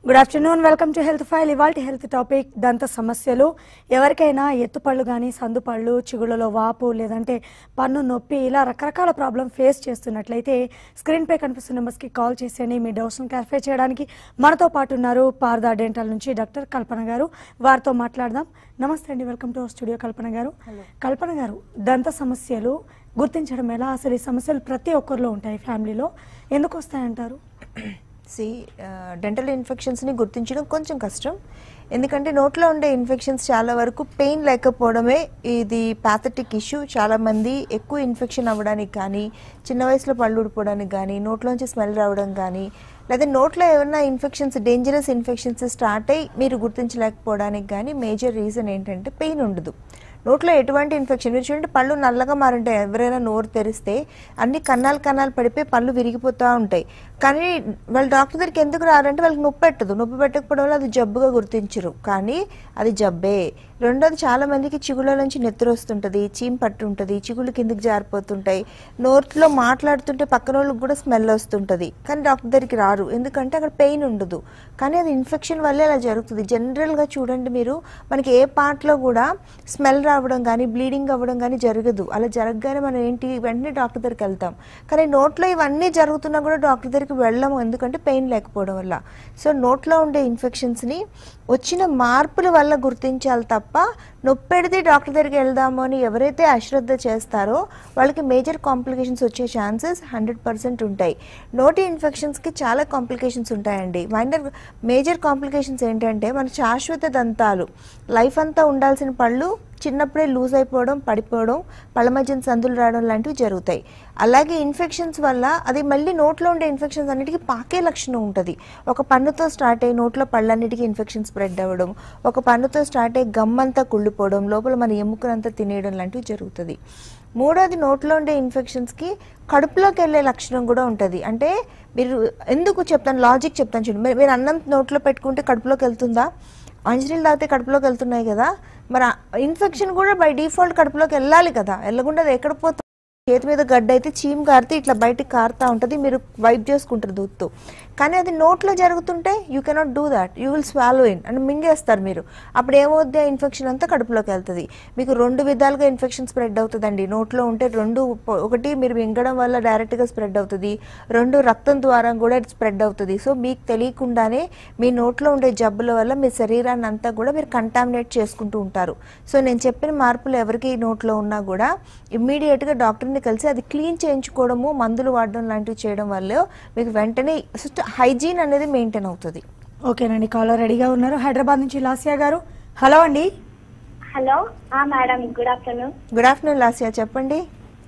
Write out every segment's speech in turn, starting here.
Good afternoon welcome to health file ఇవాళ health topic దంత సమస్యలు ఎవరికైనా ఎత్తుపళ్ళు కానీ సందుపళ్ళు చిగుళ్ళలో వాపు లేదంటే పన్ను నొప్పి ఇలా రకరకాల ప్రాబ్లం ఫేస్ చేస్తున్నట్లయితే స్క్రీన్పై కనిపిస్తున్న నెంబర్స్కి కాల్ చేసేయండి మీ డౌట్స్ను క్లారిఫై చేయడానికి మనతో పాటు ఉన్నారు పారదా డెంటల్ నుంచి డాక్టర్ కల్పన గారు వారితో మాట్లాడదాం నమస్తే అండి వెల్కమ్ టు స్టూడియో కల్పన గారు కల్పన గారు దంత సమస్యలు గుర్తించడం ఎలా అసలు ఈ సమస్యలు ప్రతి ఒక్కరిలో ఉంటాయి ఫ్యామిలీలో ఎందుకు వస్తాయంటారు సి డెంటల్ ఇన్ఫెక్షన్స్ని గుర్తించడం కొంచెం కష్టం ఎందుకంటే నోట్లో ఉండే ఇన్ఫెక్షన్స్ చాలా వరకు పెయిన్ లేకపోవడమే ఇది ప్యాథటిక్ ఇష్యూ చాలామంది ఎక్కువ ఇన్ఫెక్షన్ అవ్వడానికి కానీ చిన్న వయసులో పళ్ళు ఊడిపోవడానికి కానీ నోట్లోంచి స్మెల్ రావడం కానీ లేదా నోట్లో ఏమైనా ఇన్ఫెక్షన్స్ డేంజరస్ ఇన్ఫెక్షన్స్ స్టార్ట్ అయ్యి మీరు గుర్తించలేకపోవడానికి కానీ మేజర్ రీజన్ ఏంటంటే పెయిన్ ఉండదు నోట్లో ఎటువంటి ఇన్ఫెక్షన్ మీరు చూడండి పళ్ళు నల్లగా మారుంటాయి ఎవరైనా నోరు తెరిస్తే అన్ని కన్నాలు కన్నాలు పడిపోయి పళ్ళు విరిగిపోతూ ఉంటాయి కానీ వాళ్ళ డాక్టర్ దగ్గరికి ఎందుకు రారంటే వాళ్ళకి నొప్పి పెట్టదు నొప్పి పెట్టకపోవడం వల్ల అది జబ్బుగా గుర్తించరు కానీ అది జబ్బే రెండోది చాలా మందికి చిగుళ్ళ నుంచి నెత్తురు వస్తుంటుంది చీమ్ పట్టు ఉంటుంది చిగుళ్ళు కిందికి జారిపోతుంటాయి నోట్లో మాట్లాడుతుంటే పక్కన వాళ్ళకి కూడా స్మెల్ వస్తుంటుంది కానీ డాక్టర్ దగ్గరికి రారు ఎందుకంటే అక్కడ పెయిన్ ఉండదు కానీ అది ఇన్ఫెక్షన్ వల్లే అలా జరుగుతుంది జనరల్గా చూడండి మీరు మనకి ఏ పార్ట్లో కూడా స్మెల్ రావడం కానీ బ్లీడింగ్ అవ్వడం కానీ జరగదు అలా జరగగానే మనం ఏంటి వెంటనే డాక్టర్ దగ్గరికి వెళ్తాం కానీ నోట్లో ఇవన్నీ జరుగుతున్నా కూడా డాక్టర్ దగ్గరికి వెళ్ళము ఎందుకంటే పెయిన్ లేకపోవడం వల్ల సో నోట్లో ఉండే ఇన్ఫెక్షన్స్ని వచ్చిన మార్పుల వల్ల గుర్తించాలి తప్ప నొప్పెడితే డాక్టర్ దగ్గరికి వెళ్దాము అని ఎవరైతే అశ్రద్ధ చేస్తారో వాళ్ళకి మేజర్ కాంప్లికేషన్స్ వచ్చే ఛాన్సెస్ హండ్రెడ్ పర్సెంట్ ఉంటాయి నోటి ఇన్ఫెక్షన్స్కి చాలా కాంప్లికేషన్స్ ఉంటాయండి మైనర్ మేజర్ కాంప్లికేషన్స్ ఏంటంటే మన శాశ్వత దంతాలు లైఫ్ అంతా ఉండాల్సిన పళ్ళు చిన్నప్పుడే లూజ్ అయిపోవడం పడిపోవడం పళ్ళ మధ్యన సందులు రావడం లాంటివి జరుగుతాయి అలాగే ఇన్ఫెక్షన్స్ వల్ల అది మళ్ళీ నోట్లో ఉండే ఇన్ఫెక్షన్స్ అన్నిటికీ పాకే లక్షణం ఉంటుంది ఒక పన్నుతో స్టార్ట్ అయ్యి నోట్లో పళ్ళన్నిటికీ ఇన్ఫెక్షన్ స్ప్రెడ్ అవ్వడం ఒక పన్నుతో స్టార్ట్ అయ్యి గమ్మంతా కుళ్ళిపోవడం లోపల మన ఎముకనంతా తినేయడం లాంటివి జరుగుతుంది మూడోది నోట్లో ఉండే ఇన్ఫెక్షన్స్కి కడుపులోకి వెళ్ళే లక్షణం కూడా ఉంటుంది అంటే మీరు ఎందుకు చెప్తాను లాజిక్ చెప్తాను చూడండి మీరు- మీరు అన్నం నోట్లో పెట్టుకుంటే కడుపులోకి వెళ్తుందా మంచినీళ్ళు తాగితే కడుపులోకి వెళ్తున్నాయి కదా మరి ఇన్ఫెక్షన్ కూడా బై డిఫాల్ట్ కడుపులోకి వెళ్ళాలి కదా వెళ్ళకుండా అది ఎక్కడ పోతుంది చేతి మీద గడ్డ అయితే చీమ్ కారితే ఇట్లా బయటికి కారుతా ఉంటుంది మీరు వైప్ చేసుకుంటారు దూత్తో కానీ అది నోట్లో జరుగుతుంటే you cannot do that you will swallow in అంటే మింగేస్తారు మీరు అప్పుడు ఏమవుద్ది ఆ ఇన్ఫెక్షన్ అంతా కడుపులోకి వెళ్తుంది మీకు రెండు విధాలుగా ఇన్ఫెక్షన్ స్ప్రెడ్ అవుతుందండి నోట్లో ఉంటే రెండు ప- ఒకటి మీరు మింగడం వల్ల డైరెక్ట్గా స్ప్రెడ్ అవుతుంది రెండు రక్తం ద్వారా కూడా స్ప్రెడ్ అవుతుంది సో మీకు తెలియకుండానే మీ నోట్లో ఉండే జబ్బుల వల్ల మీ శరీరాన్ని అంతా కూడా మీరు కంటామినేట్ చేసుకుంటూ ఉంటారు సో నేను చెప్పిన మార్పులు ఎవరికి నోట్లో ఉన్నా కూడా ఇమ్మీడియట్గా డాక్టర్ని కలిసి అది క్లీన్ చేయించుకోవడము మందులు వాడడం లాంటివి చేయడం వల్ల మీకు వెంటనే ఫస్ట్ హైజీన్ అనేది మెయింటైన్ అవుతుంది ఓకేనండి కాలర్ రెడీగా ఉన్నారు హైదరాబాద్ నుంచి లాసియా గారు హలో అండి హలో ఆ madam good afternoon good afternoon లాసియా చెప్పండి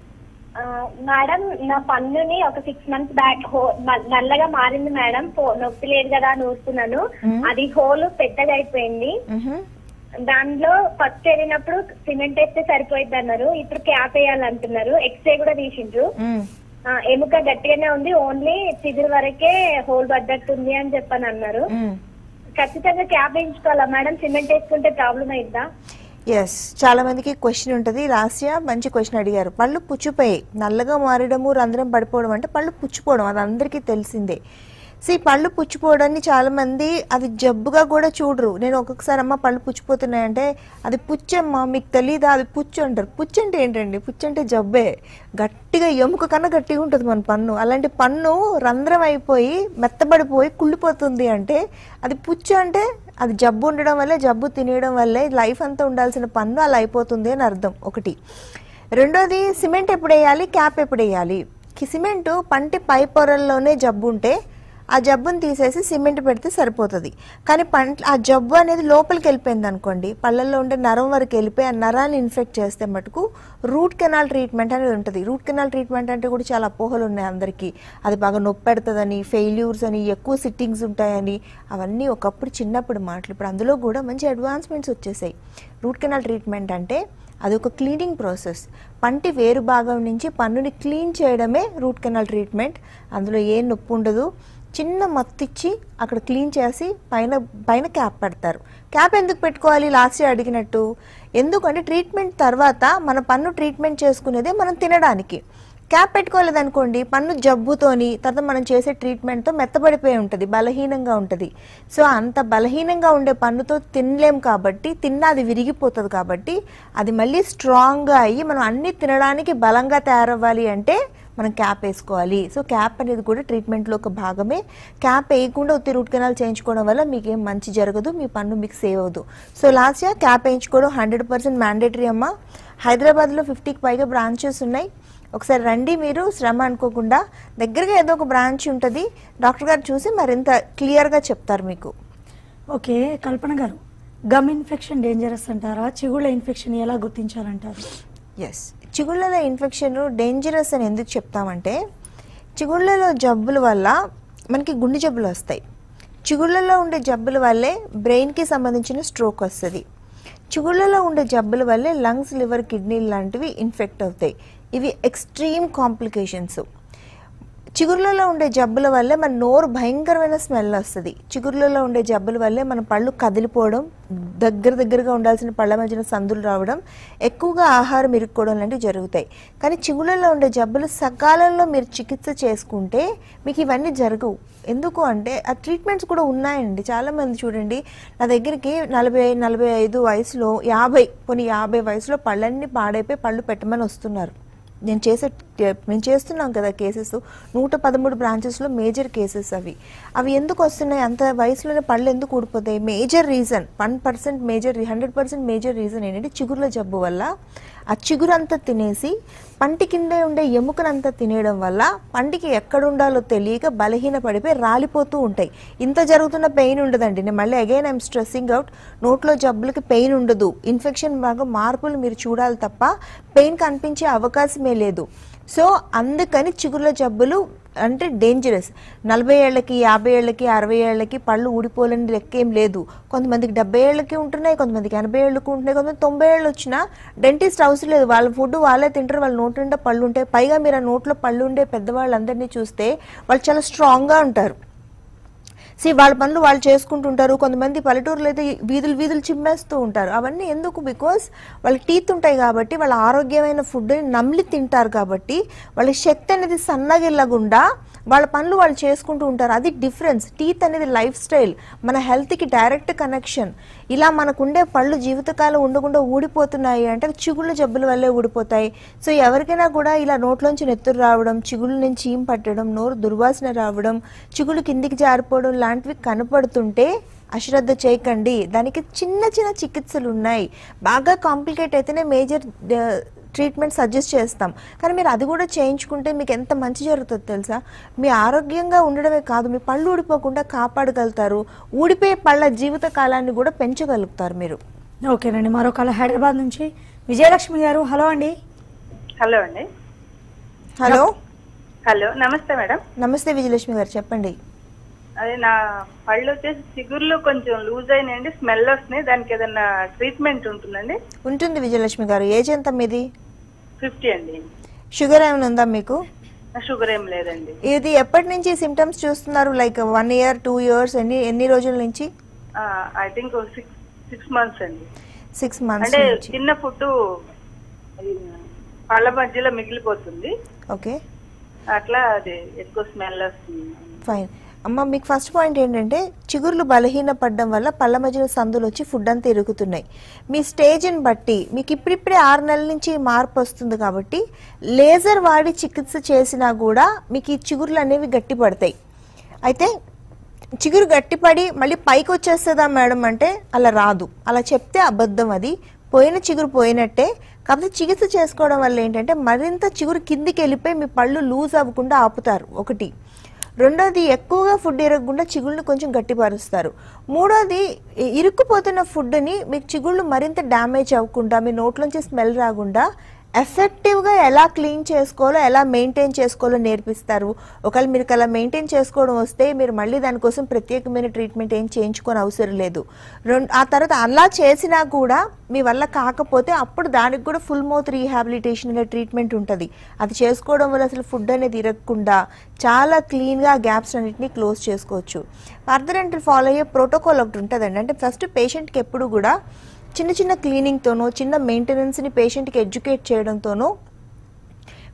ఆ, మేడం నా పన్నుని ఒక సిక్స్ మంత్స్ బ్యాక్ హో మ- నల్లగా మారింది మేడం పో- నొప్పి లేదు కదా అని ఊరుకున్నాను మ్మ్. అది హోల్ పెద్దగా అయిపోయింది మ్హూ. దానిలో ఫస్ట్ వెళ్ళినప్పుడు సిమెంట్ వేస్తే సరిపోయింది అన్నారు ఇప్పుడు క్యాప్ వేయాలంటున్నారు ఎక్స్రే కూడా తీసిండ్రు మ్. ఆ, ఎముక గట్టిగానే ఉంది ఓన్లీ చిగురు వరకే హోల్ పడ్డట్టుంది అని చెప్పని అన్నారు మ్. ఖచ్చితంగా క్యాప్ వేయించుకోవాలా మేడం సిమెంట్ వేసుకుంటే ప్రాబ్లం అయిద్దా ఎస్ చాలా మందికి క్వశ్చన్ ఉంటుంది లాస్య మంచి క్వశ్చన్ అడిగారు పళ్ళు పుచ్చిపోయాయి నల్లగా మారడము రంధ్రం పడిపోవడం అంటే పళ్ళు పుచ్చిపోవడం అది అందరికీ తెలిసిందే సో ఈ పళ్ళు పుచ్చిపోవడాన్ని చాలా మంది అది జబ్బుగా కూడా చూడరు నేను ఒక్కొక్కసారి అమ్మ పళ్ళు పుచ్చిపోతున్నాయంటే అది పుచ్చమ్మా మీకు తెలీదా అది పుచ్చు అంటారు పుచ్చు అంటే ఏంటండి పుచ్చు అంటే జబ్బే గట్టిగా ఎముక కన్నా గట్టిగా ఉంటుంది మన పన్ను అలాంటి పన్ను రంధ్రం అయిపోయి మెత్తబడిపోయి కుళ్ళిపోతుంది అంటే అది పుచ్చు అంటే అది జబ్బు ఉండడం వల్లే జబ్బు తినేయడం వల్లే లైఫ్ అంతా ఉండాల్సిన పన్ను అలా అయిపోతుంది అని అర్థం ఒకటి రెండోది సిమెంట్ ఎప్పుడు వేయాలి క్యాప్ ఎప్పుడు వేయాలి కి- సిమెంట్ పంటి పై పొరల్లోనే జబ్బు ఉంటే ఆ జబ్బుని తీసేసి సిమెంట్ పెడితే సరిపోతుంది కానీ పంట ఆ జబ్బు అనేది లోపలికి వెళ్ళిపోయింది అనుకోండి పళ్ళల్లో ఉండే నరం వరకు వెళ్ళిపోయి ఆ నరాన్ని ఇన్ఫెక్ట్ చేస్తే మటుకు రూట్ కెనాల్ ట్రీట్మెంట్ అనేది ఉంటుంది రూట్ కెనాల్ ట్రీట్మెంట్ అంటే కూడా చాలా అపోహలు ఉన్నాయి అందరికీ అది బాగా నొప్పి పెడుతుందని ఫెయిల్యూర్స్ అని ఎక్కువ సిట్టింగ్స్ ఉంటాయని అవన్నీ ఒకప్పుడు చిన్నప్పుడు మాటలు ఇప్పుడు అందులో కూడా మంచి అడ్వాన్స్మెంట్స్ వచ్చేసాయి రూట్ కెనాల్ ట్రీట్మెంట్ అంటే అది ఒక క్లీనింగ్ ప్రాసెస్ పంటి వేరు భాగం నుంచి పన్నుని క్లీన్ చేయడమే రూట్ కెనాల్ ట్రీట్మెంట్ అందులో ఏ నొప్పి ఉండదు చిన్న మత్తిచ్చి అక్కడ క్లీన్ చేసి పైన పైన క్యాప్ పెడతారు క్యాప్ ఎందుకు పెట్టుకోవాలి లాస్ట్ ఇయర్ అడిగినట్టు ఎందుకంటే ట్రీట్మెంట్ తర్వాత మన పన్ను ట్రీట్మెంట్ చేసుకునేదే మనం తినడానికి క్యాప్ పెట్టుకోలేదు అనుకోండి పన్ను జబ్బుతోని తర్వాత మనం చేసే ట్రీట్మెంట్తో మెత్తబడిపోయి ఉంటుంది బలహీనంగా ఉంటుంది సో అంత బలహీనంగా ఉండే పన్నుతో తినలేం కాబట్టి తిన్నా అది విరిగిపోతుంది కాబట్టి అది మళ్ళీ స్ట్రాంగ్గా అయ్యి మనం అన్ని తినడానికి బలంగా తయారవ్వాలి అంటే మనం క్యాప్ వేసుకోవాలి సో క్యాప్ అనేది కూడా ట్రీట్మెంట్లో ఒక భాగమే క్యాప్ వేయకుండా ఉత్తి రూట్ కెనాల్ చేయించుకోవడం వల్ల మీకు ఏం మంచి జరగదు మీ పన్ను మీకు సేవ్ అవ్వదు సో లాస్ట్ ఇయర్ క్యాప్ వేయించుకోవడం హండ్రెడ్ పర్సెంట్ మ్యాండేటరీ అమ్మ హైదరాబాద్లో ఫిఫ్టీకి పైగా బ్రాంచెస్ ఉన్నాయి ఒకసారి రండి మీరు శ్రమ అనుకోకుండా దగ్గరగా ఏదో ఒక బ్రాంచ్ ఉంటుంది డాక్టర్ గారు చూసి మరింత క్లియర్గా చెప్తారు మీకు ఓకే కల్పన గారు గమ్ ఇన్ఫెక్షన్ డేంజరస్ అంటారా చిగుళ్ళ ఇన్ఫెక్షన్ ఎలా గుర్తించాలంటారు ఎస్ చిగుళ్ళలో ఇన్ఫెక్షన్ డేంజరస్ అని ఎందుకు చెప్తామంటే చిగుళ్ళలో జబ్బుల వల్ల మనకి గుండె జబ్బులు వస్తాయి చిగుళ్ళలో ఉండే జబ్బుల వల్లే బ్రెయిన్కి సంబంధించిన స్ట్రోక్ వస్తుంది చిగుళ్ళలో ఉండే జబ్బుల వల్లే లంగ్స్ లివర్ కిడ్నీ లాంటివి ఇన్ఫెక్ట్ అవుతాయి ఇవి ఎక్స్ట్రీమ్ కాంప్లికేషన్స్ చిగుర్లలో ఉండే జబ్బుల వల్లే మన నోరు భయంకరమైన స్మెల్ వస్తుంది చిగుర్లలో ఉండే జబ్బుల వల్లే మన పళ్ళు కదిలిపోవడం దగ్గర దగ్గరగా ఉండాల్సిన పళ్ళ మధ్యన సందులు రావడం ఎక్కువగా ఆహారం ఇరుక్కోవడం లాంటివి జరుగుతాయి కానీ చిగుళ్ళలో ఉండే జబ్బులు సకాలంలో మీరు చికిత్స చేసుకుంటే మీకు ఇవన్నీ జరగవు ఎందుకు అంటే ఆ ట్రీట్మెంట్స్ కూడా ఉన్నాయండి చాలామంది చూడండి నా దగ్గరికి నలభై నలభై ఐదు వయసులో యాభై కొన్ని యాభై వయసులో పళ్ళన్నీ పాడైపోయి పళ్ళు పెట్టమని వస్తున్నారు నేను చేసే మేము చేస్తున్నాం కదా కేసెస్ నూట పదమూడు బ్రాంచెస్లో మేజర్ కేసెస్ అవి అవి ఎందుకు వస్తున్నాయి అంత వయసులోనే పళ్ళు ఎందుకు ఊడిపోతాయి major reason one percent major hundred percent major reason ఏంటంటే చిగుర్ల జబ్బు వల్ల ఆ చిగురంతా తినేసి పంటి కింద ఉండే ఎముకనంతా తినేయడం వల్ల పంటికి ఎక్కడ ఉండాలో తెలియక బలహీన పడిపోయి రాలిపోతూ ఉంటాయి ఇంత జరుగుతున్న పెయిన్ ఉండదండి నేను మళ్ళీ అగైన్ ఐఎమ్ స్ట్రెస్సింగ్ అవుట్ నోట్లో జబ్బులకి పెయిన్ ఉండదు ఇన్ఫెక్షన్ బాగా మార్పులు మీరు చూడాలి తప్ప పెయిన్ కనిపించే అవకాశమే లేదు సో అందుకని చిగుర్ల జబ్బులు అంటే డేంజరస్ నలభై ఏళ్ళకి యాభై ఏళ్ళకి అరవై ఏళ్ళకి పళ్ళు ఊడిపోలేని లెక్క ఏం లేదు కొంతమందికి డెబ్బై ఏళ్ళకి ఉంటున్నాయి కొంతమందికి ఎనభై ఏళ్ళకి ఉంటున్నాయి కొంతమంది తొంభై ఏళ్ళు వచ్చినా డెంటిస్ట్ అవసరం లేదు వాళ్ళ ఫుడ్ వాళ్ళే తింటారు వాళ్ళ నోటి నిండా పళ్ళు ఉంటాయి పైగా మీరు ఆ నోట్లో పళ్ళు ఉండే పెద్దవాళ్ళందరినీ చూస్తే వాళ్ళు చాలా స్ట్రాంగ్గా ఉంటారు సి వాళ్ళ పనులు వాళ్ళు చేసుకుంటుంటారు కొంతమంది పల్లెటూరులో అయితే వీధులు వీధులు చిమ్మేస్తూ ఉంటారు అవన్నీ ఎందుకు బికాస్ వాళ్ళ టీత్ ఉంటాయి కాబట్టి వాళ్ళ ఆరోగ్యమైన ఫుడ్ని నమిలి తింటారు కాబట్టి వాళ్ళ శక్తి అనేది సన్నగిల్లకుండా వాళ్ళ పనులు వాళ్ళు చేసుకుంటూ ఉంటారు అది డిఫరెన్స్ టీత్ అనేది లైఫ్ స్టైల్ మన హెల్త్కి డైరెక్ట్ కనెక్షన్ ఇలా మనకుండే పళ్ళు జీవితకాలం ఉండకుండా ఊడిపోతున్నాయి అంటే అవి చిగుళ్ళ జబ్బుల వల్లే ఊడిపోతాయి సో ఎవరికైనా కూడా ఇలా నోట్లోంచి నెత్తురు రావడం చిగుళ్ళ నుంచి చీమ్ పట్టడం నోరు దుర్వాసన రావడం చిగుళ్ళు కిందికి జారిపోవడం లాంటివి కనపడుతుంటే అశ్రద్ధ చేయకండి దానికి చిన్న చిన్న చికిత్సలు ఉన్నాయి బాగా కాంప్లికేట్ అయితేనే మేజర్ ట్రీట్మెంట్ సజెస్ట్ చేస్తాం కానీ మీరు అది కూడా చేయించుకుంటే మీకు ఎంత మంచి జరుగుతుందో తెలుసా మీ ఆరోగ్యంగా ఉండడమే కాదు మీ పళ్ళు ఊడిపోకుండా కాపాడగలుగుతారు ఊడిపోయే పళ్ళ జీవిత కాలాన్ని కూడా పెంచగలుగుతారు మీరు ఓకేనండి మరో కళ హైదరాబాద్ నుంచి విజయలక్ష్మి గారు హలో అండి హలో అండి హలో హలో నమస్తే మేడం నమస్తే విజయలక్ష్మి గారు చెప్పండి అదే నా పళ్ళు వచ్చేసి చిగుర్లు కొంచెం లూజ్ అయినాయండి స్మెల్ వస్తున్నాయి దానికి ఏదన్నా ట్రీట్మెంట్ ఉంటుందండి ఉంటుంది విజయలక్ష్మి గారు ఏజ్ ఎంత మీది ఫిఫ్టీ అండి షుగర్ ఏమైనా ఉందా మీకు షుగర్ ఏం లేదండి ఇది ఎప్పటి నుంచి సిమ్టమ్స్ చూస్తున్నారు like one year two years ఎన్ని ఎన్ని రోజుల నుంచి I think six six months అండి సిక్స్ మంత్స్ అంటే నుంచి తిన్న ఫుడ్ పళ్ళ మధ్యలో మిగిలిపోతుంది ఓకే అట్లా అది ఎక్కువ స్మెల్ వస్తుంది ఫైన్ అమ్మ మీకు ఫస్ట్ పాయింట్ ఏంటంటే చిగుర్లు బలహీన పడడం వల్ల పళ్ళ మధ్యన సందులు వచ్చి ఫుడ్ అంతా ఇరుగుతున్నాయి మీ స్టేజ్ని బట్టి మీకు ఇప్పుడిప్పుడే ఆరు నెలల నుంచి ఈ మార్పు వస్తుంది కాబట్టి లేజర్ వాడి చికిత్స చేసినా కూడా మీకు ఈ చిగుర్లు అనేవి గట్టి పడతాయి అయితే చిగురు గట్టిపడి మళ్ళీ పైకి వచ్చేస్తుందా మేడం అంటే అలా రాదు అలా చెప్తే అబద్ధం అది పోయిన చిగురు పోయినట్టే కాకపోతే చికిత్స చేసుకోవడం వల్ల ఏంటంటే మరింత చిగురు కిందికి వెళ్ళిపోయి మీ పళ్ళు లూజ్ అవ్వకుండా ఆపుతారు ఒకటి రెండోది ఎక్కువగా ఫుడ్ ఇరగకుండా చిగుళ్ళు కొంచెం గట్టిపరుస్తారు మూడోది ఇ- ఇరుక్కుపోతున్న ఫుడ్ని మీకు చిగుళ్ళు మరింత డ్యామేజ్ అవ్వకుండా మీ నోట్లోంచి స్మెల్ రాకుండా ఎఫెక్టివ్గా ఎలా క్లీన్ చేసుకోవాలో ఎలా మెయింటైన్ చేసుకోవాలో నేర్పిస్తారు ఒకవేళ మీరు అలా మెయింటైన్ చేసుకోవడం వస్తే మీరు మళ్ళీ దానికోసం ప్రత్యేకమైన ట్రీట్మెంట్ ఏం చేయించుకోని అవసరం లేదు రెండు ఆ తర్వాత అలా చేసినా కూడా మీ వల్ల కాకపోతే అప్పుడు దానికి కూడా ఫుల్ మౌత్ రీహాబిలిటేషన్ అనే ట్రీట్మెంట్ ఉంటుంది అది చేసుకోవడం వల్ల అసలు ఫుడ్ అనేది ఇరగకుండా చాలా క్లీన్గా గ్యాప్స్ అన్నిటిని క్లోజ్ చేసుకోవచ్చు ఫర్దర్ అంటే ఫాలో అయ్యే ప్రోటోకాల్ ఒకటి ఉంటుందండి అంటే ఫస్ట్ పేషెంట్కి ఎప్పుడు కూడా చిన్న చిన్న క్లీనింగ్తోనో చిన్న మెయింటెనెన్స్ని పేషెంట్కి ఎడ్యుకేట్ చేయడంతోనో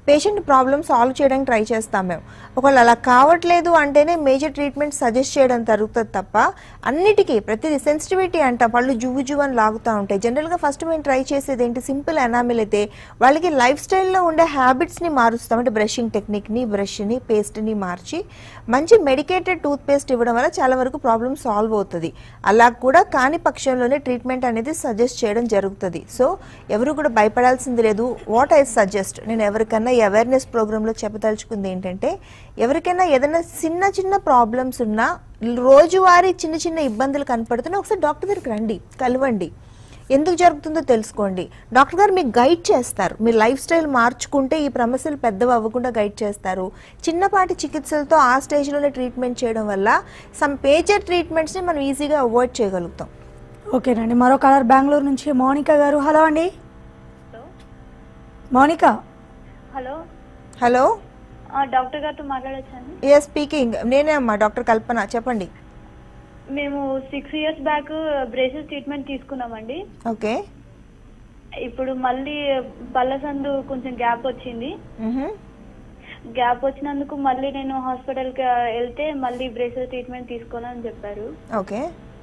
పేషెంట్ ప్రాబ్లమ్ సాల్వ్ చేయడానికి ట్రై చేస్తాం మేము ఒకవేళ అలా కావట్లేదు అంటేనే మేజర్ ట్రీట్మెంట్ సజెస్ట్ చేయడం జరుగుతుంది తప్ప అన్నిటికీ ప్రతిదీ సెన్సిటివిటీ అంట పళ్ళు జువ్వు జువ్వు అని లాగుతూ ఉంటాయి జనరల్గా ఫస్ట్ మేము ట్రై చేసేది ఏంటి సింపుల్ ఎనామిల్ అయితే వాళ్ళకి లైఫ్ స్టైల్లో ఉండే హ్యాబిట్స్ని మారుస్తాం అంటే బ్రషింగ్ టెక్నిక్ని బ్రష్ని పేస్ట్ని మార్చి మంచి మెడికేటెడ్ టూత్ పేస్ట్ ఇవ్వడం వల్ల చాలా వరకు ప్రాబ్లమ్ సాల్వ్ అవుతుంది అలా కూడా కాని పక్షంలోనే ట్రీట్మెంట్ అనేది సజెస్ట్ చేయడం జరుగుతుంది సో ఎవరు కూడా భయపడాల్సింది లేదు వాట్ ఐ సజెస్ట్ నేను ఎవరికన్నా ఈ అవేర్నెస్ ప్రోగ్రాంలో చెప్పదలుచుకుంది ఏంటంటే ఎవరికైనా ఏదైనా చిన్న చిన్న ప్రాబ్లమ్స్ ఉన్నా రోజువారీ చిన్న చిన్న ఇబ్బందులు కనపడుతున్నా ఒకసారి డాక్టర్ దగ్గరికి రండి కలవండి ఎందుకు జరుగుతుందో తెలుసుకోండి డాక్టర్ గారు మీకు గైడ్ చేస్తారు మీ లైఫ్ స్టైల్ మార్చుకుంటే ఈ సమస్యలు పెద్దవి అవ్వకుండా గైడ్ చేస్తారు చిన్నపాటి చికిత్సలతో ఆ స్టేజ్లోనే ట్రీట్మెంట్ చేయడం వల్ల సమ్ మేజర్ ట్రీట్మెంట్స్ని మనం ఈజీగా అవాయిడ్ చేయగలుగుతాం ఓకేనండి మరో కలర్ బెంగళూరు నుంచి మౌనిక గారు హలో అండి మౌనిక హలో హలో డాక్టర్ గారితో మాట్లాడొచ్చండి ఏ స్పీకింగ్ నేనే అమ్మా డాక్టర్ కల్పన చెప్పండి మేము six years back braces treatment తీసుకున్నామండి ఓకే ఇప్పుడు మళ్ళీ పళ్ళసందు కొంచెం గ్యాప్ వచ్చింది మ్హూ. గ్యాప్ వచ్చినందుకు మళ్ళీ నేను హాస్పిటల్కి వెళ్తే మళ్ళీ బ్రేసెస్ ట్రీట్మెంట్ తీసుకోవాలని చెప్పారు ఓకే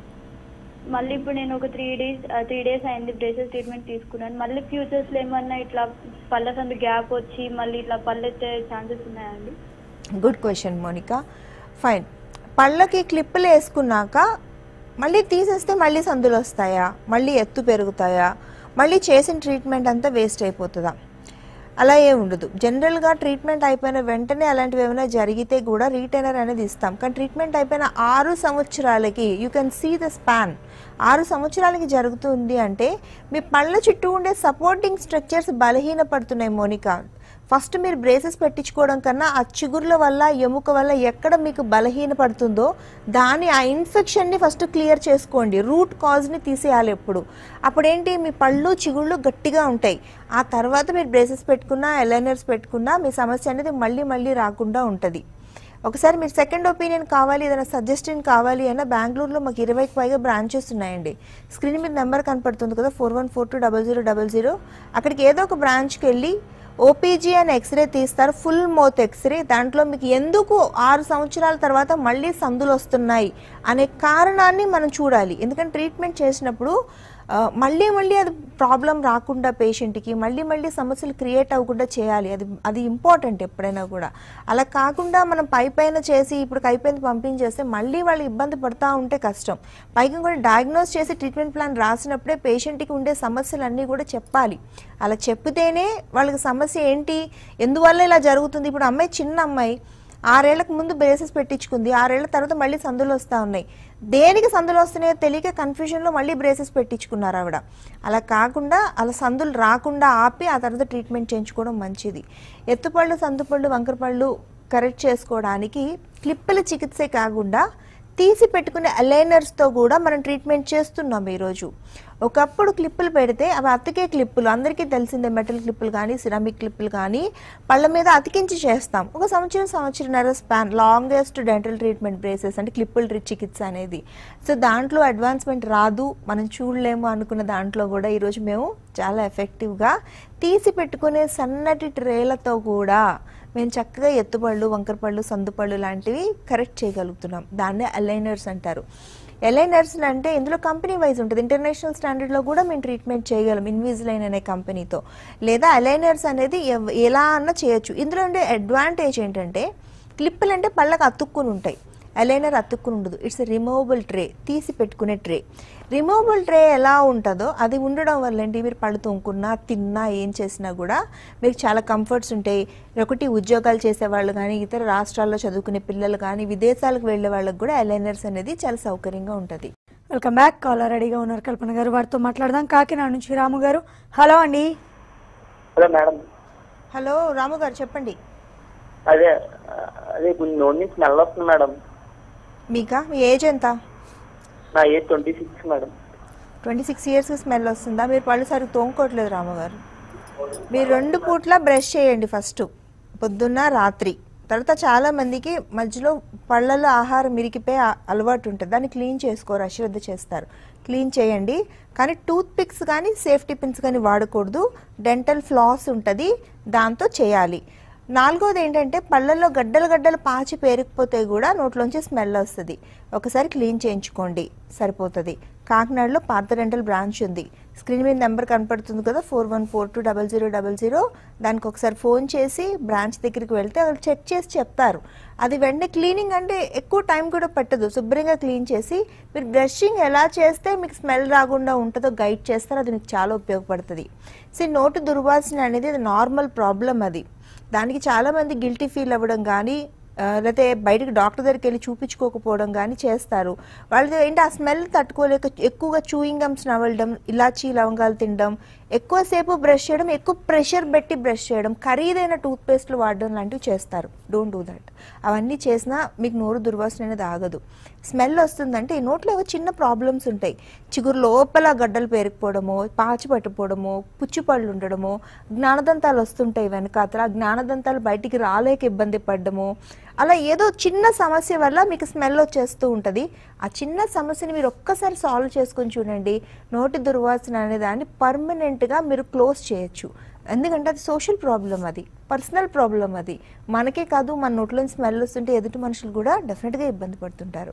మళ్ళీ ఇప్పుడు నేను ఒక త్రీ డేస్ త్రీ డేస్ అయింది బ్రేసెస్ ట్రీట్మెంట్ తీసుకున్నాను మళ్ళీ ఫ్యూచర్స్లో ఏమన్నా ఇట్లా పళ్ళ సందు గ్యాప్ వచ్చి మళ్ళీ ఇట్లా పళ్ళు ఎత్తే ఛాన్సెస్ ఉన్నాయండి గుడ్ క్వశ్చన్ మోనికా ఫైన్ పళ్ళకి క్లిప్పులు వేసుకున్నాక మళ్ళీ తీసేస్తే మళ్ళీ సందులు వస్తాయా మళ్ళీ ఎత్తు పెరుగుతాయా మళ్ళీ చేసిన ట్రీట్మెంట్ అంతా వేస్ట్ అయిపోతుందా అలా ఏ ఉండదు జనరల్గా ట్రీట్మెంట్ అయిపోయిన వెంటనే అలాంటివి ఏమైనా జరిగితే కూడా రీటైనర్ అనేది ఇస్తాం కానీ ట్రీట్మెంట్ అయిపోయిన ఆరు సంవత్సరాలకి you can see the span ఆరు సంవత్సరాలకి జరుగుతుంది అంటే మీ పళ్ళ చుట్టూ ఉండే సపోర్టింగ్ స్ట్రక్చర్స్ బలహీనపడుతున్నాయి మోనికా ఫస్ట్ మీరు బ్రేసెస్ పెట్టించుకోవడం కన్నా ఆ చిగుర్ల వల్ల ఎముక వల్ల ఎక్కడ మీకు బలహీనపడుతుందో దాని ఆ ఇన్ఫెక్షన్ని ఫస్ట్ క్లియర్ చేసుకోండి రూట్ కాజ్ని తీసేయాలి ఎప్పుడు అప్పుడేంటి మీ పళ్ళు చిగుళ్ళు గట్టిగా ఉంటాయి ఆ తర్వాత మీరు బ్రేసెస్ పెట్టుకున్నా ఎలైనర్స్ పెట్టుకున్నా మీ సమస్య అనేది మళ్ళీ మళ్ళీ రాకుండా ఉంటుంది ఒకసారి మీరు సెకండ్ ఒపీనియన్ కావాలి ఏదైనా సజెషన్ కావాలి అన్న బెంగళూరులో మాకు ఇరవైకి పైగా బ్రాంచెస్ ఉన్నాయండి స్క్రీన్ మీద నెంబర్ కనపడుతుంది కదా four one four two double zero double zero అక్కడికి ఏదో ఒక బ్రాంచ్కి వెళ్ళి ఓపీజీ అని ఎక్స్రే తీస్తారు ఫుల్ మౌత్ ఎక్స్రే దాంట్లో మీకు ఎందుకు ఆరు సంవత్సరాల తర్వాత మళ్ళీ సందులు వస్తున్నాయి అనే కారణాన్ని మనం చూడాలి ఎందుకంటే ట్రీట్మెంట్ చేసినప్పుడు ఆ, మళ్ళీ మళ్ళీ అది ప్రాబ్లం రాకుండా పేషెంట్కి మళ్ళీ మళ్ళీ సమస్యలు క్రియేట్ అవ్వకుండా చేయాలి అది అది ఇంపార్టెంట్ ఎప్పుడైనా కూడా అలా కాకుండా మనం పై పైన చేసి ఇప్పుడు అయిపోయింది పంపించేస్తే మళ్ళీ వాళ్ళు ఇబ్బంది పడుతూ ఉంటే కష్టం పైగా కూడా డయాగ్నోస్ చేసి ట్రీట్మెంట్ ప్లాన్ రాసినప్పుడే పేషెంట్కి ఉండే సమస్యలన్నీ కూడా చెప్పాలి అలా చెప్తేనే వాళ్ళకి సమస్య ఏంటి ఎందువల్ల ఇలా జరుగుతుంది ఇప్పుడు అమ్మాయి చిన్న అమ్మాయి ఆరేళ్లకు ముందు బ్రేసెస్ పెట్టించుకుంది ఆరేళ్ల తర్వాత మళ్ళీ సందులు వస్తూ ఉన్నాయి దేనికి సందులు వస్తున్నాయో తెలియక కన్ఫ్యూజన్లో మళ్ళీ బ్రేసెస్ పెట్టించుకున్నారు ఆవిడ అలా కాకుండా అలా సందులు రాకుండా ఆపి ఆ తర్వాత ట్రీట్మెంట్ చేయించుకోవడం మంచిది ఎత్తుపళ్ళు సందుపళ్ళు వంకరపళ్ళు కరెక్ట్ చేసుకోవడానికి క్లిప్పుల చికిత్సే కాకుండా తీసి పెట్టుకునే అలైనర్స్తో కూడా మనం ట్రీట్మెంట్ చేస్తున్నాం ఈరోజు ఒకప్పుడు క్లిప్పులు పెడితే అవి అతికే క్లిప్పులు అందరికీ తెలిసిందే మెటల్ క్లిప్పులు కానీ సిరామిక్ క్లిప్పులు కానీ పళ్ళ మీద అతికించి చేస్తాం ఒక సంవత్సరం సంవత్సరంన్నర span longest dental treatment braces అంటే క్లిప్పుల రి- చికిత్స అనేది సో దాంట్లో అడ్వాన్స్మెంట్ రాదు మనం చూడలేము అనుకున్న దాంట్లో కూడా ఈరోజు మేము చాలా ఎఫెక్టివ్గా తీసి పెట్టుకునే సన్నటి ట్రేలతో కూడా మేము చక్కగా ఎత్తుపళ్ళు వంకరపళ్ళు సందుపళ్ళు లాంటివి కరెక్ట్ చేయగలుగుతున్నాం దాన్నే అలైనర్స్ అంటారు ఎలైనర్స్ అంటే ఇందులో కంపెనీ వైజ్ ఉంటుంది ఇంటర్నేషనల్ స్టాండర్డ్లో కూడా మేము ట్రీట్మెంట్ చేయగలం ఇన్విజిలైన్ అనే కంపెనీతో లేదా అలైనర్స్ అనేది ఎవ్- ఎలా అన్నా చేయొచ్చు ఇందులో ఉండే అడ్వాంటేజ్ ఏంటంటే క్లిప్పులు అంటే పళ్ళకి అతుక్కుని ఉంటాయి అలైనర్ అతుక్కుని ఉండదు ఇట్స్ రిమూవబుల్ ట్రే తీసి పెట్టుకునే ట్రే రిమూవబుల్ ట్రే ఎలా ఉంటుందో అది ఉండడం వల్ల ఏంటి మీరు పళ్ళు తొంకున్నా తిన్నా ఏం చేసినా కూడా మీకు చాలా కంఫర్ట్స్ ఉంటాయి ఒకటి ఉద్యోగాలు చేసే వాళ్ళు కానీ ఇతర రాష్ట్రాల్లో చదువుకునే పిల్లలు కానీ విదేశాలకు వెళ్ళే వాళ్ళకి కూడా అలైనర్స్ అనేది చాలా సౌకర్యంగా ఉంటుంది వెల్కమ్ బ్యాక్ కాలర్ రెడీగా ఉన్నారు కల్పన గారు వారితో మాట్లాడదాం కాకినాడ నుంచి రాము గారు హలో అండి హలో మేడం హలో రాము గారు చెప్పండి అదే అదే కొంచెం నోటి నుంచి స్మెల్ వస్తుంది మేడం మీకా మీ ఏజ్ ఎంత నా age twenty six madam twenty six years smell వస్తుందా మీరు పళ్ళు సరిగ్గా తోముకోవట్లేదు రాము గారు మీరు రెండు పూట్ల బ్రష్ చేయండి ఫస్ట్ పొద్దున్న రాత్రి తర్వాత చాలా మందికి మధ్యలో పళ్ళల్లో ఆహారం ఇరికిపోయి ఆ- అలవాటు ఉంటుంది దాన్ని క్లీన్ చేసుకోరు అశ్రద్ధ చేస్తారు క్లీన్ చేయండి కానీ టూత్ పిక్స్ కానీ సేఫ్టీ పిన్స్ కానీ వాడకూడదు డెంటల్ ఫ్లాస్ ఉంటుంది దాంతో చేయాలి నాలుగోది ఏంటంటే పళ్ళల్లో గడ్డలు గడ్డలు పాచి పేరుకుపోతే కూడా నోట్లోంచి స్మెల్ వస్తుంది ఒకసారి క్లీన్ చేయించుకోండి సరిపోతుంది కాకినాడలో పార్థ డెంటల్ బ్రాంచ్ ఉంది స్క్రీన్ మీద నెంబర్ కనపడుతుంది కదా four one four two double zero double zero దానికి ఒకసారి ఫోన్ చేసి బ్రాంచ్ దగ్గరికి వెళ్తే వాళ్ళు చెక్ చేసి చెప్తారు అది వెంటనే క్లీనింగ్ అంటే ఎక్కువ టైం కూడా పట్టదు శుభ్రంగా క్లీన్ చేసి మీరు బ్రషింగ్ ఎలా చేస్తే మీకు స్మెల్ రాకుండా ఉంటుందో గైడ్ చేస్తారు అది మీకు చాలా ఉపయోగపడుతుంది సో నోటు దుర్వాసన అనేది అది నార్మల్ ప్రాబ్లం అది దానికి చాలామంది గిల్టీ ఫీల్ అవ్వడం కానీ ఆ, లేకపోతే బయటకు డాక్టర్ దగ్గరికి వెళ్ళి చూపించుకోకపోవడం కానీ చేస్తారు వాళ్ళది ఏంటి ఆ స్మెల్ తట్టుకోలేక ఎక్కువగా చూయింగ్ గమ్స్ నవలడం ఇలాచీ లవంగాలు తినడం ఎక్కువసేపు బ్రష్ చేయడం ఎక్కువ ప్రెషర్ పెట్టి బ్రష్ చేయడం ఖరీదైన టూత్ పేస్ట్లు వాడడం లాంటివి చేస్తారు డోంట్ డూ దట్ అవన్నీ చేసినా మీకు నోరు దుర్వాసన అనేది ఆగదు స్మెల్ వస్తుందంటే ఈ నోట్లో ఏవో చిన్న ప్రాబ్లమ్స్ ఉంటాయి చిగురు లోపల గడ్డలు పేరుకుపోవడమో పాచి పట్టుకోవడమో పుచ్చిపళ్ళు ఉండడమో జ్ఞానదంతాలు వస్తుంటాయి వెనకాతల ఆ జ్ఞానదంతాలు బయటికి రాలేక ఇబ్బంది పడ్డము అలా ఏదో చిన్న సమస్య వల్ల మీకు స్మెల్ వచ్చేస్తూ ఉంటుంది ఆ చిన్న సమస్యని మీరు ఒక్కసారి సాల్వ్ చేసుకొని చూడండి నోటి దుర్వాసన అనే దాన్ని పర్మనెంట్గా మీరు క్లోజ్ చేయొచ్చు ఎందుకంటే అది సోషల్ ప్రాబ్లం అది పర్సనల్ ప్రాబ్లం అది మనకే కాదు మన నోట్లో స్మెల్ వస్తుంటే ఎదుటి మనుషులు కూడా డెఫినెట్గా ఇబ్బంది పడుతుంటారు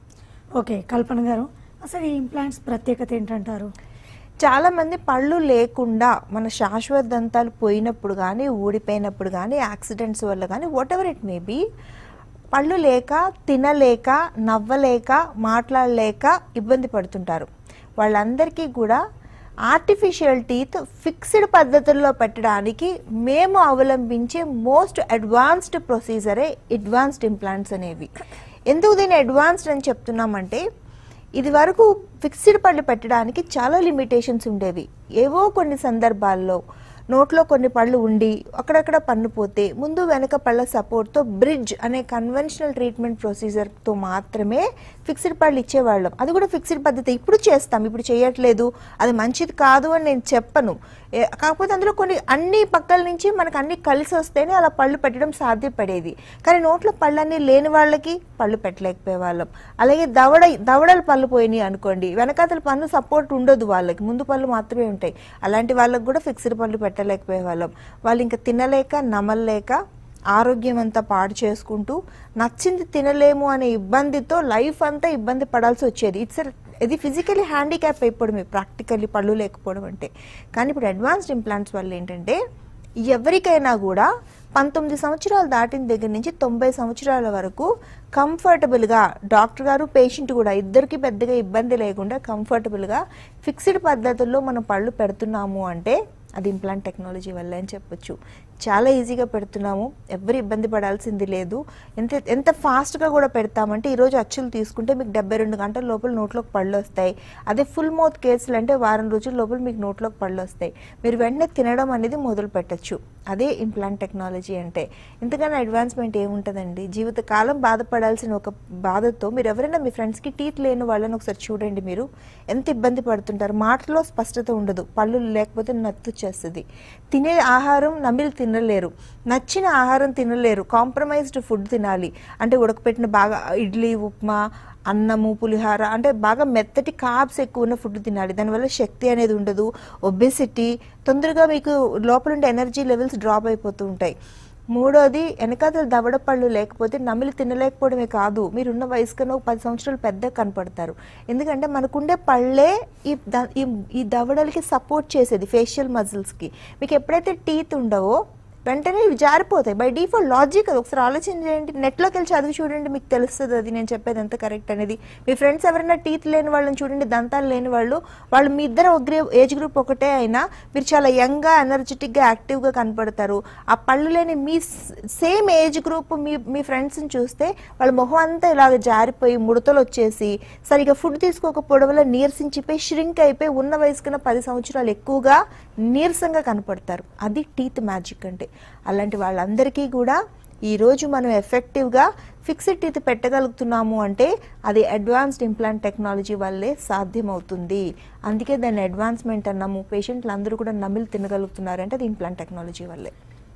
ఓకే కల్పన గారు అసలు ఈ ఇంప్లాంట్స్ ప్రత్యేకత ఏంటంటారు చాలా మంది పళ్ళు లేకుండా మన శాశ్వత దంతాలు పోయినప్పుడు కానీ ఊడిపోయినప్పుడు కానీ యాక్సిడెంట్స్ వల్ల కానీ whatever it may be పళ్ళు లేక తినలేక నవ్వలేక మాట్లాడలేక ఇబ్బంది పడుతుంటారు వాళ్ళందరికీ కూడా ఆర్టిఫిషియల్ టీత్ ఫిక్స్డ్ పద్ధతుల్లో పెట్టడానికి మేము అవలంబించే మోస్ట్ అడ్వాన్స్డ్ ప్రొసీజరే అడ్వాన్స్డ్ ఇంప్లాంట్స్ అనేవి ఎందుకు దీన్ని అడ్వాన్స్డ్ అని చెప్తున్నామంటే ఇది వరకు ఫిక్స్డ్ పళ్ళు పెట్టడానికి చాలా లిమిటేషన్స్ ఉండేవి ఏవో కొన్ని సందర్భాల్లో నోట్లో కొన్ని పళ్ళు ఉండి అక్కడక్కడ పన్ను పోతే ముందు వెనక పళ్ళ సపోర్ట్తో బ్రిడ్జ్ అనే కన్వెన్షనల్ ట్రీట్మెంట్ ప్రొసీజర్తో మాత్రమే ఫిక్స్డ్ పళ్ళు ఇచ్చేవాళ్ళం అది కూడా ఫిక్స్డ్ పద్ధతి ఇప్పుడు చేస్తాం ఇప్పుడు చేయట్లేదు అది మంచిది కాదు అని నేను చెప్పను ఏ- కాకపోతే అందులో కొన్ని అన్ని పక్కల నుంచి మనకు అన్ని కలిసి వస్తేనే అలా పళ్ళు పెట్టడం సాధ్యపడేది కానీ నోట్లో పళ్ళన్నీ లేని వాళ్ళకి పళ్ళు పెట్టలేకపోయే వాళ్ళం అలాగే దవడ దవడల పళ్ళు పోయినాయి అనుకోండి వెనకాతల పన్ను సపోర్ట్ ఉండదు వాళ్ళకి ముందు పళ్ళు మాత్రమే ఉంటాయి అలాంటి వాళ్ళకి కూడా ఫిక్స్డ్ పళ్ళు పెట్టలేకపోయే వాళ్ళం వాళ్ళు ఇంకా తినలేక నమలలేక ఆరోగ్యం అంతా పాడు చేసుకుంటూ నచ్చింది తినలేము అనే ఇబ్బందితో లైఫ్ అంతా ఇబ్బంది పడాల్సి వచ్చేది ఇట్స్ ఇది ఫిజికలీ హ్యాండిక్యాప్ అయిపోవడమే ప్రాక్టికల్లీ పళ్ళు లేకపోవడం అంటే కానీ ఇప్పుడు అడ్వాన్స్డ్ ఇంప్లాంట్స్ వల్ల ఏంటంటే ఎవరికైనా కూడా పంతొమ్మిది సంవత్సరాలు దాటిన దగ్గర నుంచి తొంభై సంవత్సరాల వరకు కంఫర్టబుల్గా డాక్టర్ గారు పేషెంట్ కూడా ఇద్దరికి పెద్దగా ఇబ్బంది లేకుండా కంఫర్టబుల్గా ఫిక్స్డ్ పద్ధతుల్లో మనం పళ్ళు పెడుతున్నాము అంటే అది ఇంప్లాంట్ టెక్నాలజీ వల్ల అని చెప్పొచ్చు చాలా ఈజీగా పెడుతున్నాము ఎవరు ఇబ్బంది పడాల్సింది లేదు ఎంత ఎంత ఫాస్ట్గా కూడా పెడతామంటే ఈరోజు అచ్చులు తీసుకుంటే మీకు డెబ్బై రెండు గంటల లోపల నోట్లోకి పళ్ళు వస్తాయి అదే ఫుల్ మౌత్ కేసులు అంటే వారం రోజుల లోపల మీకు నోట్లోకి పళ్ళు వస్తాయి మీరు వెంటనే తినడం అనేది మొదలు పెట్టచ్చు అదే ఇంప్లాంట్ టెక్నాలజీ అంటే ఇంతకన్నా అడ్వాన్స్మెంట్ ఏముంటుందండి జీవితకాలం బాధపడాల్సిన ఒక బాధతో మీరు ఎవరైనా మీ ఫ్రెండ్స్కి టీత్ లేని వాళ్ళని ఒకసారి చూడండి మీరు ఎంత ఇబ్బంది పడుతుంటారు మాటలో స్పష్టత ఉండదు పళ్ళు లేకపోతే నత్తు వచ్చేస్తుంది తినే ఆహారం నమిలి తినలేరు నచ్చిన ఆహారం తినలేరు కాంప్రమైజ్డ్ ఫుడ్ తినాలి అంటే ఉడకపెట్టిన బాగా ఇడ్లీ ఉప్మా అన్నము పులిహార అంటే బాగా మెత్తటి కార్బ్స్ ఎక్కువ ఉన్న ఫుడ్ తినాలి దానివల్ల శక్తి అనేది ఉండదు ఒబెసిటీ తొందరగా మీకు లోపల ఉండే ఎనర్జీ లెవెల్స్ డ్రాప్ అయిపోతూ ఉంటాయి మూడోది వెనకాతల దవడ పళ్ళు లేకపోతే నమిలి తినలేకపోవడమే కాదు మీరున్న వయసు కన్నా ఒక పది సంవత్సరాలు పెద్ద కనపడతారు ఎందుకంటే మనకుండే పళ్ళే ఈ ద- ఈ- ఈ దవడలకి సపోర్ట్ చేసేది ఫేషియల్ మజిల్స్కి మీకు ఎప్పుడైతే టీత్ ఉండవో వెంటనే ఇవి జారిపోతాయి బై డిఫాల్ట్ లాజిక్ అది ఒకసారి ఆలోచన చేయండి నెట్లోకి వెళ్ళి చదివి చూడండి మీకు తెలుస్తుంది అది నేను చెప్పేది ఎంత కరెక్ట్ అనేది మీ ఫ్రెండ్స్ ఎవరైనా టీత్ లేని వాళ్ళని చూడండి దంతాలు లేని వాళ్ళు వాళ్ళు మీ ఇద్దరు ఒక ఏజ్ గ్రూప్ ఒకటే అయినా మీరు చాలా యంగ్గా ఎనర్జెటిక్గా యాక్టివ్గా కనపడతారు ఆ పళ్ళు లేని మీ సేమ్ ఏజ్ గ్రూప్ మీ మీ ఫ్రెండ్స్ని చూస్తే వాళ్ళ మొహం అంతా ఇలాగ జారిపోయి ముడతలు వచ్చేసి సరిగా ఫుడ్ తీసుకోకపోవడం వల్ల నీరసించిపోయి ష్రింక్ అయిపోయి ఉన్న వయసు కన్నా పది సంవత్సరాలు ఎక్కువగా నీరసంగా కనపడతారు అది టీత్ మ్యాజిక్ అంటే అలాంటి వాళ్ళందరికీ కూడా ఈరోజు మనం ఎఫెక్టివ్గా ఫిక్స్డ్ టీత్ పెట్టగలుగుతున్నాము అంటే అది అడ్వాన్స్డ్ ఇంప్లాంట్ టెక్నాలజీ వల్లే సాధ్యమవుతుంది అందుకే దాన్ని అడ్వాన్స్మెంట్ అన్నాము పేషెంట్లు అందరూ కూడా నమిలి తినగలుగుతున్నారు అంటే అది ఇంప్లాంట్ టెక్నాలజీ వల్లే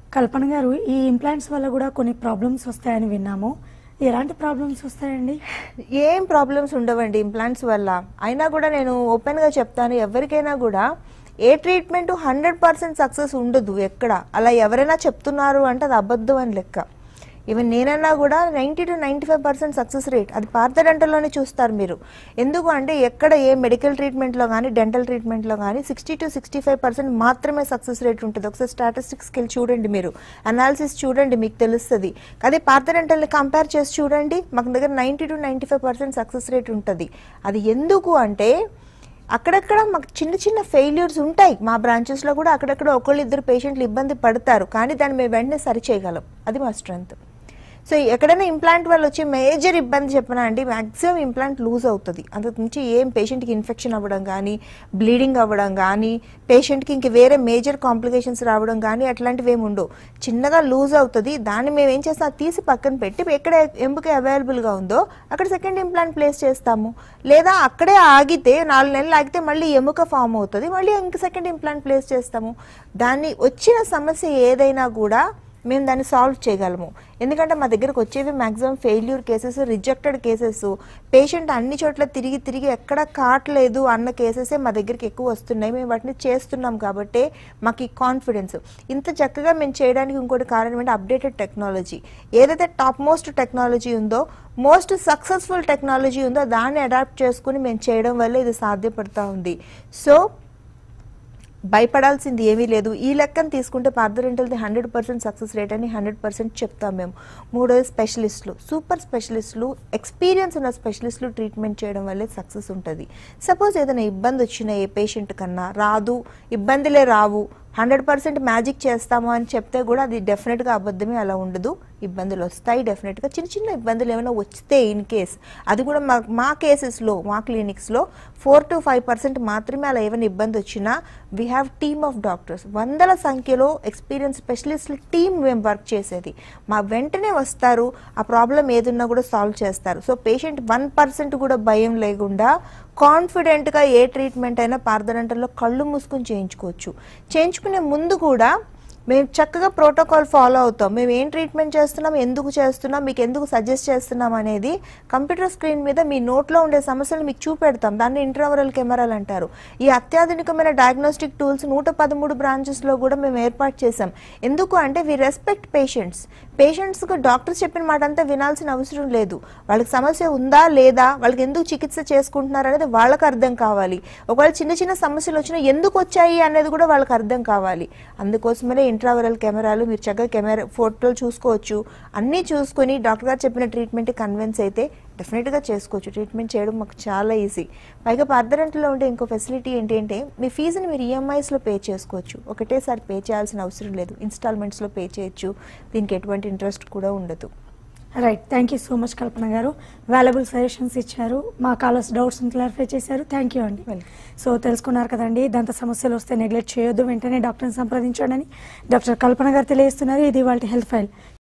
కల్పన గారు ఈ ఇంప్లాంట్స్ వల్ల కూడా కొన్ని ప్రాబ్లమ్స్ వస్తాయని విన్నాము ఎలాంటి ప్రాబ్లమ్స్ వస్తాయండి ఏం ప్రాబ్లమ్స్ ఉండవండి ఇంప్లాంట్స్ వల్ల అయినా కూడా నేను ఓపెన్గా చెప్తాను ఎవరికైనా కూడా ఏ ట్రీట్మెంట్ హండ్రెడ్ పర్సెంట్ సక్సెస్ ఉండదు ఎక్కడ అలా ఎవరైనా చెప్తున్నారు అంటే అది అబద్ధం అని లెక్క ఈవెన్ నేనన్నా కూడా ninety to ninety five percent success rate అది పార్థ డెంటల్లోనే చూస్తారు మీరు ఎందుకు అంటే ఎక్కడ ఏ మెడికల్ ట్రీట్మెంట్లో కానీ డెంటల్ ట్రీట్మెంట్లో కానీ sixty to sixty five percent మాత్రమే సక్సెస్ రేట్ ఉంటుంది ఒకసారి స్టాటిస్టిక్స్కి వెళ్ళి చూడండి మీరు అనాలిసిస్ చూడండి మీకు తెలుస్తుంది అదే పార్థ డెంటల్ని కంపేర్ చేసి చూడండి మాకు దగ్గర ninety to ninety five percent success rate ఉంటుంది అది ఎందుకు అంటే అక్కడక్కడ మాకు చిన్న చిన్న ఫెయిల్యూర్స్ ఉంటాయి మా బ్రాంచెస్లో కూడా అక్కడక్కడ ఒకళ్ళు ఇద్దరు పేషెంట్లు ఇబ్బంది పడతారు కానీ దాన్ని మేము వెంటనే సరి చేయగలం అది మా స్ట్రెంగ్త్ సో ఎక్కడైనా ఇంప్లాంట్ వల్ల వచ్చే మేజర్ ఇబ్బంది చెప్పినా అండి మ్యాక్సిమం ఇంప్లాంట్ లూజ్ అవుతుంది అంతకు మించి ఏం పేషెంట్కి ఇన్ఫెక్షన్ అవ్వడం కానీ బ్లీడింగ్ అవ్వడం కానీ పేషెంట్కి ఇంక వేరే మేజర్ కాంప్లికేషన్స్ రావడం కానీ అట్లాంటివి ఏమి ఉండవు చిన్నగా లూజ్ అవుతుంది దాన్ని మేము ఏం చేస్తాం అది తీసి పక్కన పెట్టి ఎక్కడ ఎంపిక అవైలబుల్గా ఉందో అక్కడ సెకండ్ ఇంప్లాంట్ ప్లేస్ చేస్తాము లేదా అక్కడే ఆగితే నాలుగు నెలలు ఆగితే మళ్ళీ ఎముక ఫామ్ అవుతుంది మళ్ళీ ఇంక సెకండ్ ఇంప్లాంట్ ప్లేస్ చేస్తాము దాన్ని వచ్చిన సమస్య ఏదైనా కూడా మేము దాన్ని సాల్వ్ చేయగలము ఎందుకంటే మా దగ్గరకు వచ్చేవి maximum failure cases rejected cases patient అన్ని చోట్ల తిరిగి తిరిగి ఎక్కడ కావట్లేదు అన్న కేసెసే మా దగ్గరికి ఎక్కువ వస్తున్నాయి మేము వాటిని చేస్తున్నాం కాబట్టి మాకు ఈ కాన్ఫిడెన్స్ ఇంత చక్కగా మేము చేయడానికి ఇంకోటి కారణం ఏంటి అప్డేటెడ్ టెక్నాలజీ ఏదైతే టాప్ మోస్ట్ టెక్నాలజీ ఉందో మోస్ట్ సక్సెస్ఫుల్ టెక్నాలజీ ఉందో దాన్ని అడాప్ట్ చేసుకుని మేము చేయడం వల్ల ఇది సాధ్యపడుతూ ఉంది సో భయపడాల్సింది ఏమీ లేదు ఈ లెక్కను తీసుకుంటే పార్థరెంటల్ది హండ్రెడ్ పర్సెంట్ సక్సెస్ రేట్ అని హండ్రెడ్ పర్సెంట్ చెప్తాం మేము మూడోది స్పెషలిస్టులు సూపర్ స్పెషలిస్టులు ఎక్స్పీరియన్స్ ఉన్న స్పెషలిస్టులు ట్రీట్మెంట్ చేయడం వల్లే సక్సెస్ ఉంటుంది సపోజ్ ఏదైనా ఇబ్బంది వచ్చిన ఏ పేషెంట్ కన్నా రాదు ఇబ్బందులే రావు హండ్రెడ్ పర్సెంట్ మ్యాజిక్ చేస్తాము అని చెప్తే కూడా అది డెఫినెట్గా అబద్ధమే అలా ఉండదు ఇబ్బందులు వస్తాయి డెఫినెట్గా చిన్న చిన్న ఇబ్బందులు ఏమైనా వస్తే ఇన్ కేస్ అది కూడా మా మా కేసెస్లో మా క్లినిక్స్లో ఫోర్ టు ఫైవ్ పర్సెంట్ మాత్రమే అలా ఏమైనా ఇబ్బంది వచ్చినా we have team of doctors వందల సంఖ్యలో ఎక్స్పీరియన్స్ స్పెషలిస్ట్ టీమ్ మేము వర్క్ చేసేది మా వెంటనే వస్తారు ఆ ప్రాబ్లం ఏదున్నా కూడా సాల్వ్ చేస్తారు సో పేషెంట్ వన్ పర్సెంట్ కూడా భయం లేకుండా కాన్ఫిడెంట్గా ఏ ట్రీట్మెంట్ అయినా పార్థడంటల్లో కళ్ళు మూసుకొని చేయించుకోవచ్చు చేయించుకునే ముందు కూడా మేము చక్కగా ప్రోటోకాల్ ఫాలో అవుతాం మేము ఏం ట్రీట్మెంట్ చేస్తున్నాం ఎందుకు చేస్తున్నాం మీకు ఎందుకు సజెస్ట్ చేస్తున్నాం అనేది కంప్యూటర్ స్క్రీన్ మీద మీ నోట్లో ఉండే సమస్యలు మీకు చూపెడతాం దాన్ని ఇంట్రావరల్ కెమెరాలు అంటారు ఈ అత్యాధునికమైన డయాగ్నోస్టిక్ టూల్స్ నూట పదమూడు బ్రాంచెస్లో కూడా మేము ఏర్పాటు చేసాం ఎందుకు అంటే వి రెస్పెక్ట్ పేషెంట్స్ పేషెంట్స్కి డాక్టర్స్ చెప్పిన మాట అంతా వినాల్సిన అవసరం లేదు వాళ్ళకి సమస్య ఉందా లేదా వాళ్ళకి ఎందుకు చికిత్స చేసుకుంటున్నారు అనేది వాళ్ళకి అర్థం కావాలి ఒకవేళ చిన్న చిన్న సమస్యలు వచ్చినా ఎందుకు వచ్చాయి అనేది కూడా వాళ్ళకి అర్థం కావాలి అందుకోసమే ఇంట్రావరల్ కెమెరాలు మీరు చక్కగా కెమెరా ఫోటోలు చూసుకోవచ్చు అన్నీ చూసుకొని డాక్టర్ గారు చెప్పిన ట్రీట్మెంట్ కన్విన్స్ అయితే డెఫినెట్గా చేసుకోవచ్చు ట్రీట్మెంట్ చేయడం మాకు చాలా ఈజీ పైగా పర్దరెంట్లో ఉండే ఇంకో ఫెసిలిటీ ఏంటి అంటే మీ ఫీజుని మీరు ఈఎంఐస్లో పే చేసుకోవచ్చు ఒకటేసారి పే చేయాల్సిన అవసరం లేదు ఇన్స్టాల్మెంట్స్లో పే చేయొచ్చు దీనికి ఎటువంటి ఇంట్రెస్ట్ కూడా ఉండదు right thank you so much Kalpana గారు వాల్యుబుల్ సజెషన్స్ ఇచ్చారు మా కాలర్స్ డౌట్స్ క్లారిఫై చేశారు థ్యాంక్ యూ అండి Welcome. సో తెలుసుకున్నారు కదండి దంత సమస్యలు వస్తే నెగ్లెక్ట్ చేయొద్దు వెంటనే డాక్టర్ని సంప్రదించండి డాక్టర్ కల్పన గారు తెలియజేస్తున్నారు ఇది వాళ్ళ హెల్త్ ఫైల్